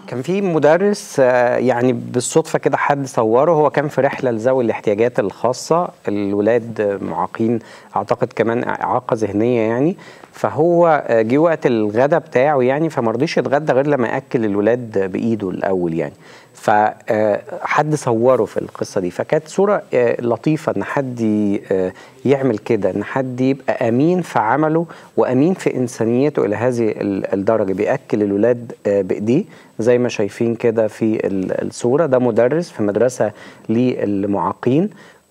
كان في مدرس آه، يعني بالصدفه كده حد صوره هو كان في رحله لذوي الاحتياجات الخاصه الولاد آه، معاقين اعتقد كمان اعاقه ذهنيه يعني فهو آه، جه وقت الغدا بتاعه يعني فما رضيش يتغدى غير لما ياكل الولاد بايده الاول يعني فحد صوره في القصه دي فكانت صوره آه، لطيفه ان حد ي- آه، يعمل كده ان حد يبقى امين في عمله وامين في انسانيته الى هذه ال- الدرجه بياكل الولاد آه، بايديه زي ما شايفين كده في ال- الصوره ده مدرس في مدرسه للمعاقين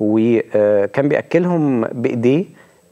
وكان بياكلهم بايديه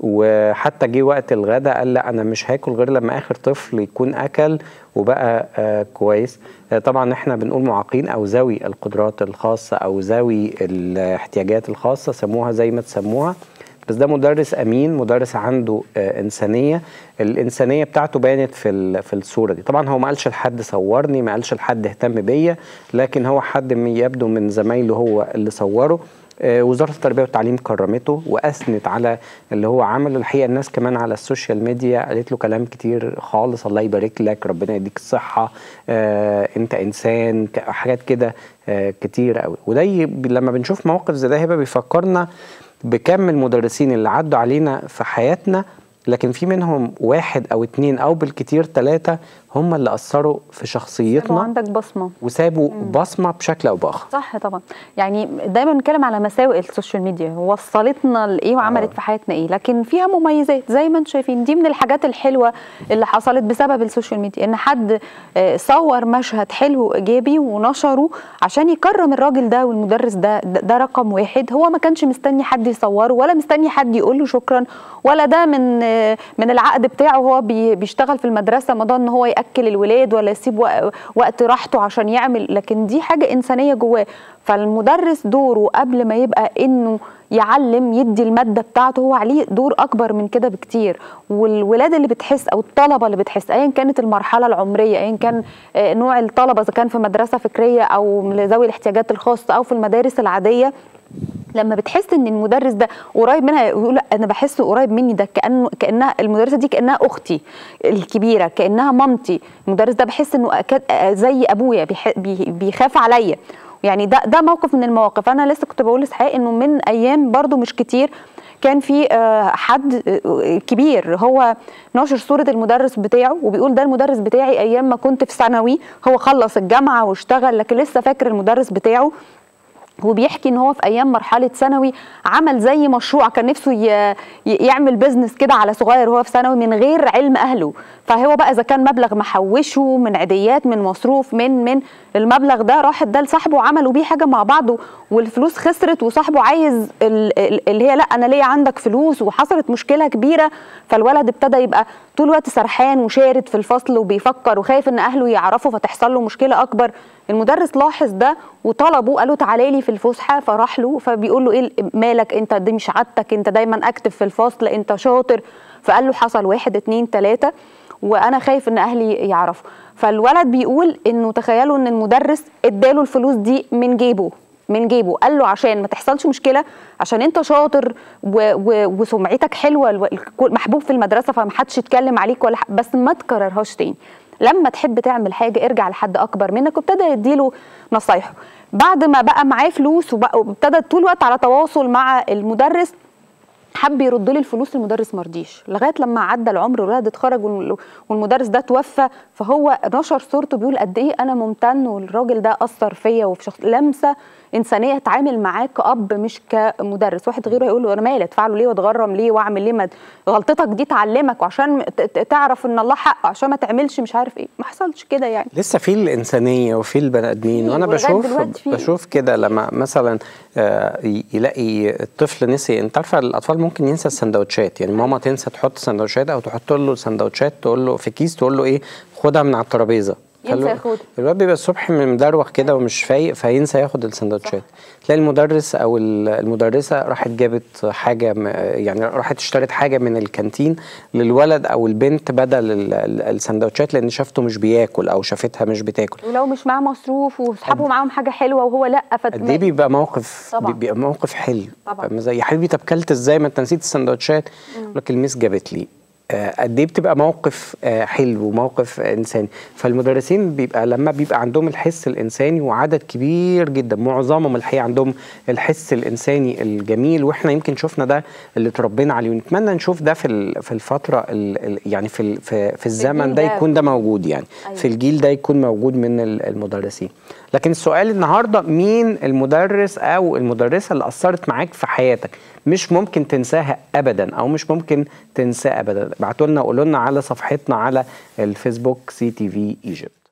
وحتى جه وقت الغداء قال لا انا مش هاكل غير لما اخر طفل يكون اكل وبقى آه كويس آه طبعا احنا بنقول معاقين او ذوي القدرات الخاصه او ذوي الاحتياجات الخاصه سموها زي ما تسموها بس ده مدرس امين مدرس عنده آه انسانيه الانسانيه بتاعته بانت في ال- في الصوره دي طبعا هو ما قالش لحد صورني ما قالش لحد اهتم بيا لكن هو حد من يبدو من زمايله هو اللي صوره آه، وزاره التربيه والتعليم كرمته واثنت على اللي هو عمله الحقيقه الناس كمان على السوشيال ميديا قالت له كلام كتير خالص الله يبارك لك ربنا يديك الصحه آه، انت انسان ك- حاجات كده آه، كتير قوي وده ي- لما بنشوف موقف زي ده هيبقى بيفكرنا بكم المدرسين اللي عدوا علينا في حياتنا لكن في منهم واحد او اتنين او بالكتير ثلاثه هم اللي اثروا في يبقى شخصيتنا عندك بصمه وسابوا بصمه بشكل او باخر صح طبعا يعني دايما بنتكلم على مساوئ السوشيال ميديا وصلتنا لايه وعملت آه. في حياتنا ايه لكن فيها مميزات زي ما انتم شايفين دي من الحاجات الحلوه اللي حصلت بسبب السوشيال ميديا ان حد آه، صور مشهد حلو ايجابي ونشره عشان يكرم الراجل ده والمدرس ده ده, ده رقم واحد هو ما كانش مستني حد يصوره ولا مستني حد يقول له شكرا ولا ده من آه، من العقد بتاعه هو بي- بيشتغل في المدرسه مضى ان هو ياكل الولاد ولا يسيب وق- وقت راحته عشان يعمل لكن دي حاجه انسانيه جواه فالمدرس دوره قبل ما يبقى انه يعلم يدي الماده بتاعته هو عليه دور اكبر من كده بكتير والولاد اللي بتحس او الطلبه اللي بتحس ايا كانت المرحله العمريه ايا كان آه، نوع الطلبه اذا كان في مدرسه فكريه او لذوي الاحتياجات الخاصه او في المدارس العاديه لما بتحس ان المدرس ده قريب منها يقول لا انا بحسه قريب مني ده كانه كانها المدرسه دي كانها اختي الكبيره كانها مامتي المدرس ده بحس انه أكاد زي ابويا بيح- بي- بيخاف عليا يعني ده ده موقف من المواقف انا لسه كنت بقول لاسحاق انه من ايام برضو مش كتير كان في آه، حد آه، كبير هو ناشر صوره المدرس بتاعه وبيقول ده المدرس بتاعي ايام ما كنت في ثانوي هو خلص الجامعه واشتغل لكن لسه فاكر المدرس بتاعه وبيحكي ان هو في ايام مرحله ثانوي عمل زي مشروع كان نفسه ي- ي- يعمل بيزنس كده على صغير وهو في ثانوي من غير علم اهله فهو بقى اذا كان مبلغ محوشه من عيديات من مصروف من من المبلغ ده راح اداه لصاحبه وعملوا بيه حاجه مع بعض والفلوس خسرت وصاحبه عايز ال- ال- اللي هي لا انا ليا عندك فلوس وحصلت مشكله كبيره فالولد ابتدى يبقى طول الوقت سرحان وشارد في الفصل وبيفكر وخايف ان اهله يعرفوا فتحصل له مشكله اكبر المدرس لاحظ ده وطلبه قالوا تعالى لي في الفسحه فراح له فبيقول له ايه مالك انت دي مش عادتك انت دايما اكتف في الفصل انت شاطر فقال له حصل واحد اتنين تلاته وانا خايف ان اهلي يعرفوا فالولد بيقول انه تخيلوا ان المدرس اداله الفلوس دي من جيبه من جيبه قال له عشان ما تحصلش مشكله عشان انت شاطر و و وسمعتك حلوه الو- الكل- محبوب في المدرسه فمحدش يتكلم عليك ولا ح- بس ما تكررهاش تاني لما تحب تعمل حاجه ارجع لحد اكبر منك وابتدى يديله نصايحه بعد ما بقى معاه فلوس وبقى- وابتدى طول الوقت على تواصل مع المدرس حب يرد لي الفلوس المدرس مرضيش لغايه لما عدى العمر والولد اتخرج وال- والمدرس ده توفى فهو نشر صورته بيقول قد ايه انا ممتن والراجل ده اثر فيا وفي شخص لمسه انسانيه اتعامل معاه كاب مش كمدرس واحد غيره هيقول له انا مالي ادفع ليه واتغرم ليه واعمل ليه ما غلطتك دي تعلمك وعشان ت- ت- تعرف ان الله حق عشان ما تعملش مش عارف ايه ما حصلش كده يعني لسه في الانسانيه وفي البني ادمين في، وانا ولغاية بشوف دلوقتي في. بشوف كده لما مثلا آه، ي- يلاقي الطفل نسي انت عارفه الاطفال ممكن ينسى السندوتشات يعني ماما تنسى تحط سندوتشات او تحط له سندوتشات تقول له في كيس تقول له ايه خدها من على الترابيزه ينسى فالو- ياخدها. الواد بيبقى الصبح مدروخ كده ومش فايق فينسى ياخد السندوتشات تلاقي المدرس او ال- المدرسه راحت جابت حاجه م- يعني راحت اشترت حاجه من الكانتين للولد او البنت بدل ال- ال- السندوتشات لان شافته مش بياكل او شافتها مش بتاكل ولو مش معاه مصروف واصحابه معاهم حاجه حلوه وهو لا فت... قد ايه بيبقى موقف طبعاً. بيبقى موقف حلو طبعاً. فاهمة ازاي يا حبيبي طب كلت ازاي ما انت نسيت السندوتشات يقول لك الميس جابت لي آه، قد ايه بتبقى موقف آه، حلو وموقف انساني فالمدرسين بيبقى لما بيبقى عندهم الحس الانساني وعدد كبير جدا معظمهم الحقيقه عندهم الحس الانساني الجميل واحنا يمكن شفنا ده اللي اتربينا عليه ونتمنى نشوف ده في ال- في الفتره ال- ال- يعني في ال- في, في الزمن الجيل ده ده. يكون ده موجود يعني أيوة. في الجيل ده يكون موجود من ال- المدرسين لكن السؤال النهارده مين المدرس او المدرسه اللي اثرت معاك في حياتك مش ممكن تنساها ابدا او مش ممكن تنساه ابدا ابعتوا لنا قولوا لنا على صفحتنا على الفيسبوك سي تي في ايجيبت